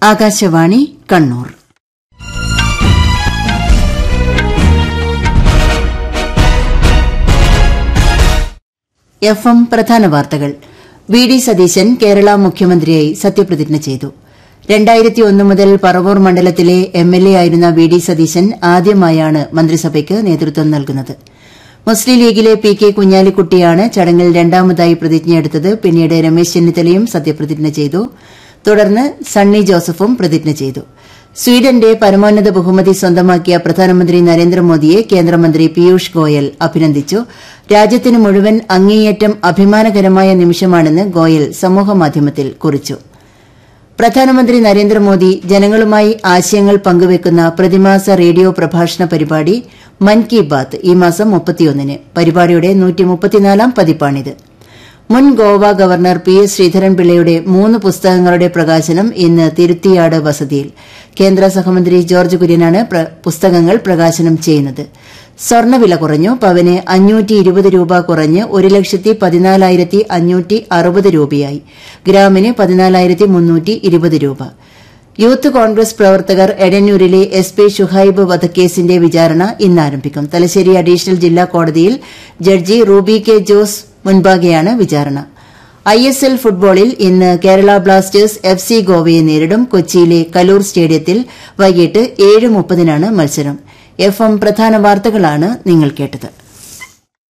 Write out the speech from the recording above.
Akashvani Kannur F M പ്രധാന വാർത്തകൾ V D Satheesan Kerala മുഖ്യമന്ത്രിയായി സത്യപ്രതിജ്ഞ ചെയ്തു രണ്ടായിരത്തി ഒന്ന് മുതൽ പറവൂർ മണ്ഡലത്തിലെ എം എൽ എ ആയിരുന്ന വി ഡി സതീശൻ ആദ്യമായാണ് മന്ത്രിസഭയ്ക്ക് നേതൃത്വം നൽകുന്നത് മുസ്ലിം ലീഗിലെ പി കെ കുഞ്ഞാലിക്കുട്ടിയാണ് ചടങ്ങിൽ രണ്ടാമതായി പ്രതിജ്ഞയെടുത്തത് പിന്നീട് രമേശ് ചെന്നിത്തലയും സത്യപ്രതിജ്ഞ ചെയ്തു തുടർന്ന് സണ്ണി ജോസഫും പ്രതിജ്ഞ ചെയ്തു സ്വീഡന്റെ പരമോന്നത ബഹുമതി സ്വന്തമാക്കിയ പ്രധാനമന്ത്രി നരേന്ദ്രമോദിയെ കേന്ദ്രമന്ത്രി പീയൂഷ് ഗോയൽ അഭിനന്ദിച്ചു രാജ്യത്തിന് മുഴുവൻ അങ്ങേയറ്റം അഭിമാനകരമായ നിമിഷമാണെന്ന് ഗോയൽ സമൂഹമാധ്യമത്തിൽ കുറിച്ചു പ്രധാനമന്ത്രി നരേന്ദ്രമോദി ജനങ്ങളുമായി ആശയങ്ങൾ പങ്കുവയ്ക്കുന്ന പ്രതിമാസ റേഡിയോ പ്രഭാഷണ പരിപാടി മൻ കി ബാത്ത് ഈ മാസം മുപ്പത്തിയൊന്നിന് പരിപാടിയുടെ നൂറ്റിമുപ്പത്തിനാലാം പതിപ്പാണിത് മുൻ ഗോവ ഗവർണർ പി എസ് ശ്രീധരൻപിള്ളയുടെ മൂന്ന് പുസ്തകങ്ങളുടെ പ്രകാശനം ഇന്ന് തിരുത്തിയാട് വസതിയിൽ കേന്ദ്ര സഹമന്ത്രി ജോർജ് കുര്യനാണ് പ്ര- പുസ്തകങ്ങൾ പ്രകാശനം ചെയ്യുന്നത് സ്വർണ്ണവില കുറഞ്ഞു പവന് അഞ്ഞൂറ്റി ഇരുപത് രൂപ കുറഞ്ഞ് ഒരു ലക്ഷത്തി പതിനാലായിരത്തി അഞ്ഞൂറ്റി അറുപത് രൂപയായി ഗ്രാമിന് പതിനാലായിരത്തി മുന്നൂറ്റി ഇരുപത് രൂപ യൂത്ത് കോൺഗ്രസ് പ്രവർത്തകർ എടന്നൂരിലെ എസ് പി ഷുഹൈബ് വധക്കേസിന്റെ വിചാരണ ഇന്ന് ആരംഭിക്കും തലശ്ശേരി അഡീഷണൽ ജില്ലാ കോടതിയിൽ ജഡ്ജി റൂബി കെ ജോസ് മുൻപാകെയാണ് വിചാരണ ഐ എസ് എൽ ഫുട്ബോളിൽ ഇന്ന് കേരള ബ്ലാസ്റ്റേഴ്സ് എഫ് സി ഗോവയെ നേരിടും കൊച്ചിയിലെ കലൂർ സ്റ്റേഡിയത്തിൽ വൈകിട്ട് ഏഴ് മുപ്പതിനാണ് മത്സരം എഫ് എം പ്രധാന വാർത്തകളാണ് നിങ്ങൾ കേട്ടത്